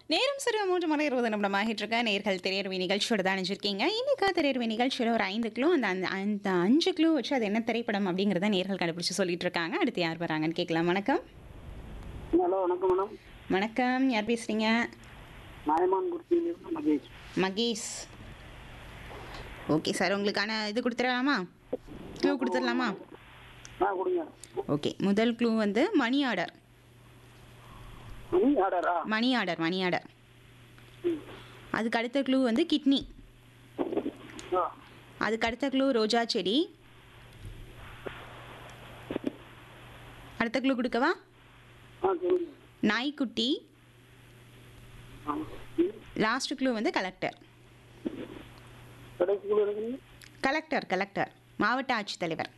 நேரம் சிறு மூன்று மணி இருபது நிமிடம் ஆகிட்டு இருக்க நேர்கள் திரையர்வி நிகழ்ச்சியோட தான் நினைச்சிருக்கீங்க இன்னைக்கு திரையர்வி நிகழ்ச்சியில் ஒரு ஐந்து கிலோ அந்த அந்த அந்த அஞ்சு கிலோ வச்சு அது என்ன திரைப்படம் அப்படிங்கிறத நேர்கள் கண்டுபிடிச்சு சொல்லிட்டு இருக்காங்க அடுத்து யார் வராங்கன்னு கேட்கலாம் வணக்கம் ஹலோ வணக்கம் மேடம் வணக்கம் யார் பேசுறீங்க நாயமான் குர்த்தியிலிருந்து மகேஷ் மகேஷ் ஓகே சார் உங்களுக்கான இது கொடுத்துடலாமா க்ளூ கொடுத்துடலாமா ஆ கொடுங்க ஓகே முதல் க்ளூ வந்து மணி ஆர்டர் மணி ஆர்டரா மணி ஆர்டர் மணி ஆர்டர் அதுக்கு அடுத்த க்ளூ வந்து கிட்னி ஆ அதுக்கு அடுத்த க்ளூ ரோஜா செடி அடுத்த க்ளூ கொடுக்கவா ஆ சொல்லுங்க நாய்க்குட்டி ஆ லாஸ்ட் க்ளூ வந்து கலெக்டர் கடைசி கூட இருக்குங்க கலெக்டர் கலெக்டர் மாவட்ட ஆட்சித்தலைவர்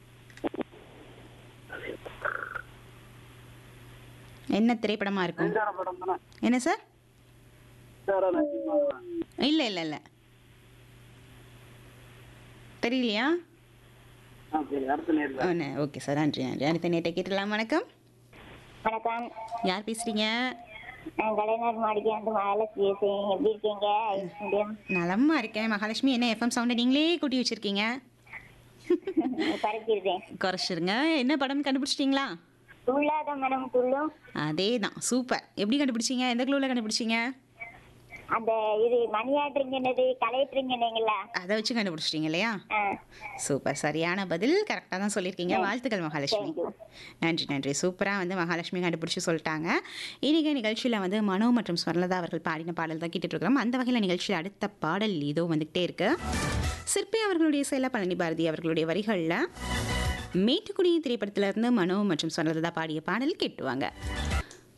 என்ன திரைப்படமா இருக்கும் நெஞ்சான படம் தானே என்ன சார் சாரா நரசிம்மா இல்லை இல்லை இல்லை தெரியலையா ஆ சரி அடுத்த நேரில் ஓகே சார் நன்றி நன்றி அடுத்த நேட்டை கேட்டுடலாம் வணக்கம் வணக்கம் யார் பேசுறீங்க நான் கலைஞர் மாடிக்கு வந்து மகாலட்சுமி பேசுறேன் எப்படி இருக்கீங்க முடியும் நலமா இருக்கேன் மகாலட்சுமி என்ன எஃப்எம் சவுண்டை நீங்களே கூட்டி வச்சிருக்கீங்க பறக்கிறேன் குறைச்சிருங்க என்ன படம் கண்டுபிடிச்சிட்டிங்களா துள்ளாத மனம் துள்ளும் அதே தான் சூப்பர் எப்படி கண்டுபிடிச்சீங்க எந்த க்ளூவில் கண்டுபிடிச்சீங்க அந்த இது மணியாட்டுறீங்கன்னது கலையட்டுறீங்கன்னீங்களா அதை வச்சு கண்டுபிடிச்சிட்டீங்க இல்லையா ஆ சூப்பர் சரியான பதில் கரெக்டாக தான் சொல்லியிருக்கீங்க வாழ்த்துக்கள் மகாலட்சுமி தேங்க்யூ நன்றி நன்றி சூப்பராக வந்து மகாலட்சுமி கண்டுபிடிச்சி சொல்லிட்டாங்க இன்னைக்கு நிகழ்ச்சியில் வந்து மனோ மற்றும் ஸ்வர்ணலதா அவர்கள் பாடின பாடல் தான் கேட்டுட்டு இருக்கிறோம் அந்த வகையில் நிகழ்ச்சியில் அடுத்த பாடல் இதோ வந்துகிட்டே இருக்கு சிற்பி அவர்களுடைய செயல பழனி பாரதி அவர்களுடைய வரிகளில் மேட்டுக்குடி திரைப்படத்திலிருந்து மனோ மற்றும் ஸ்வர்ணலதா பாடிய பாடல் கேட்டுவாங்க